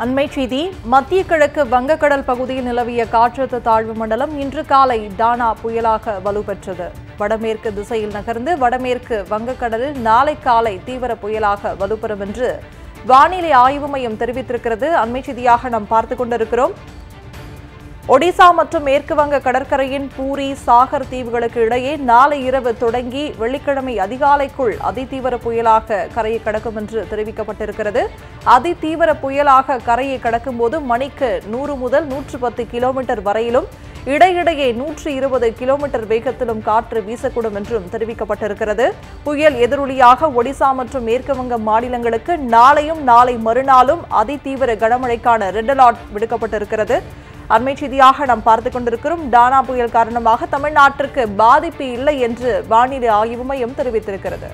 அண்மை செய்தி மத்திய கிழக்கு வங்கக்கடல் பகுதியில் நிலவிய காற்றழுத்த தாழ்வு மண்டலம் இன்று காலை டானா புயலாக வலுப்பெற்றது வடமேற்கு திசையில் நகர்ந்து வடமேற்கு வங்கக்கடலில் நாளை காலை தீவிர புயலாக வலுப்பெறும் என்று வானிலை ஆய்வு மையம் தெரிவித்திருக்கிறது அண்மை செய்தியாக நாம் பார்த்து கொண்டிருக்கிறோம் ஒடிசா மற்றும் மேற்கு வங்க கடற்கரையின் பூரி சாகர் தீவுகளுக்கு இடையே நாளை இரவு தொடங்கி வெள்ளிக்கிழமை அதிகாலைக்குள் அதிதீவிர புயலாக கரையை கடக்கும் என்று தெரிவிக்கப்பட்டிருக்கிறது அதிதீவிர புயலாக கரையை கடக்கும் போது மணிக்கு நூறு முதல் நூற்று பத்து கிலோமீட்டர் வரையிலும் இடையிடையே நூற்று இருபது கிலோமீட்டர் வேகத்திலும் காற்று வீசக்கூடும் என்றும் தெரிவிக்கப்பட்டிருக்கிறது புயல் எதிரொலியாக ஒடிசா மற்றும் மேற்கு வங்க மாநிலங்களுக்கு நாளையும் நாளை மறுநாளும் அதிதீவிர கனமழைக்கான ரெட் அலர்ட் விடுக்கப்பட்டிருக்கிறது அண்மை செய்தியாக நாம் பார்த்து கொண்டிருக்கிறோம் டானா புயல் காரணமாக தமிழ்நாட்டிற்கு பாதிப்பு இல்லை என்று வானிலை ஆய்வு மையம் தெரிவித்திருக்கிறது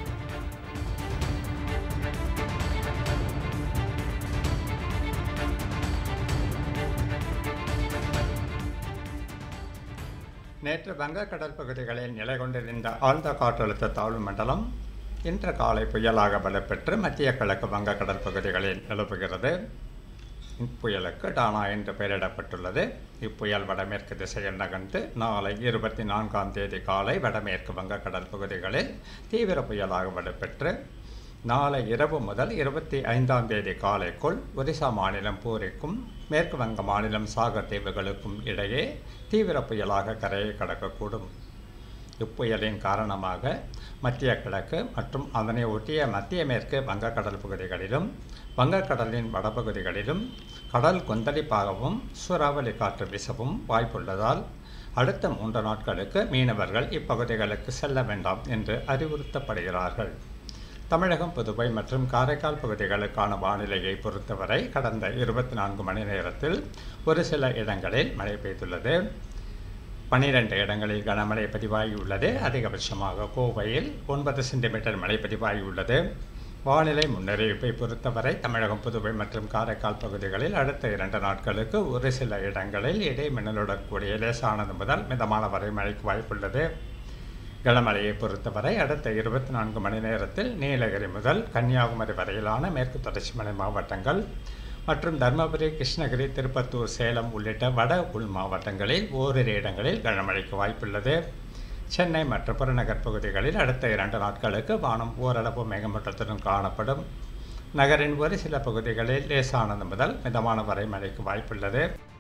நேற்று வங்கக்கடல் பகுதிகளில் நிலை கொண்டிருந்த ஆழ்ந்த காற்றழுத்த தாழ்வு மண்டலம் இன்று காலை புயலாக பலப்பெற்று மத்திய கிழக்கு வங்கக்கடல் பகுதிகளில் நிலவுகிறது இப்புயலுக்கு டானா என்று பெயரிடப்பட்டுள்ளது இப்புயல் வடமேற்கு திசையில் நகர்ந்து நாளை இருபத்தி நான்காம் தேதி காலை வடமேற்கு வங்கக்கடல் பகுதிகளில் தீவிர புயலாக வலுப்பெற்று நாளை இரவு முதல் இருபத்தி ஐந்தாம் தேதி காலைக்குள் ஒரிசா மாநிலம் பூரிக்கும் மேற்கு வங்க மாநிலம் சாகர் தீவுகளுக்கும் இடையே தீவிர புயலாக கரையை கடக்கக்கூடும் இப்புயலின் காரணமாக மத்திய கிழக்கு மற்றும் அதனை ஒட்டிய மத்திய மேற்கு வங்கக்கடல் பகுதிகளிலும் வங்கக்கடலின் வடபகுதிகளிலும் கடல் கொந்தளிப்பாகவும் சூறாவளி காற்று வீசவும் வாய்ப்புள்ளதால் அடுத்த மூன்று நாட்களுக்கு மீனவர்கள் இப்பகுதிகளுக்கு செல்ல வேண்டாம் என்று அறிவுறுத்தப்படுகிறார்கள் தமிழகம் புதுவை மற்றும் காரைக்கால் பகுதிகளுக்கான வானிலையை பொறுத்தவரை கடந்த இருபத்தி நான்கு மணி நேரத்தில் ஒரு சில இடங்களில் மழை பெய்துள்ளது பன்னிரண்டு இடங்களில் கனமழை பதிவாகியுள்ளது அதிகபட்சமாக கோவையில் ஒன்பது சென்டிமீட்டர் மழை பதிவாகியுள்ளது வானிலை முன்னறிவிப்பை பொறுத்தவரை தமிழகம் புதுவை மற்றும் காரைக்கால் பகுதிகளில் அடுத்த இரண்டு நாட்களுக்கு ஒரு சில இடங்களில் இடை மின்னலுடன் கூடிய லேசானது முதல் மிதமான வரை மழைக்கு வாய்ப்புள்ளது கனமழையை பொறுத்தவரை அடுத்த இருபத்தி நான்கு மணி நேரத்தில் நீலகிரி முதல் கன்னியாகுமரி வரையிலான மேற்கு தொடர்ச்சி மலை மாவட்டங்கள் மற்றும் தருமபுரி கிருஷ்ணகிரி திருப்பத்தூர் சேலம் உள்ளிட்ட வட உள் மாவட்டங்களில் ஓரிரு இடங்களில் கனமழைக்கு வாய்ப்புள்ளது சென்னை மற்றும் புறநகர் பகுதிகளில் அடுத்த இரண்டு நாட்களுக்கு வானம் ஓரளவு மேகமூட்டத்துடன் காணப்படும் நகரின் ஒரு சில பகுதிகளில் லேசானது முதல் மிதமான வரை மழைக்கு வாய்ப்புள்ளது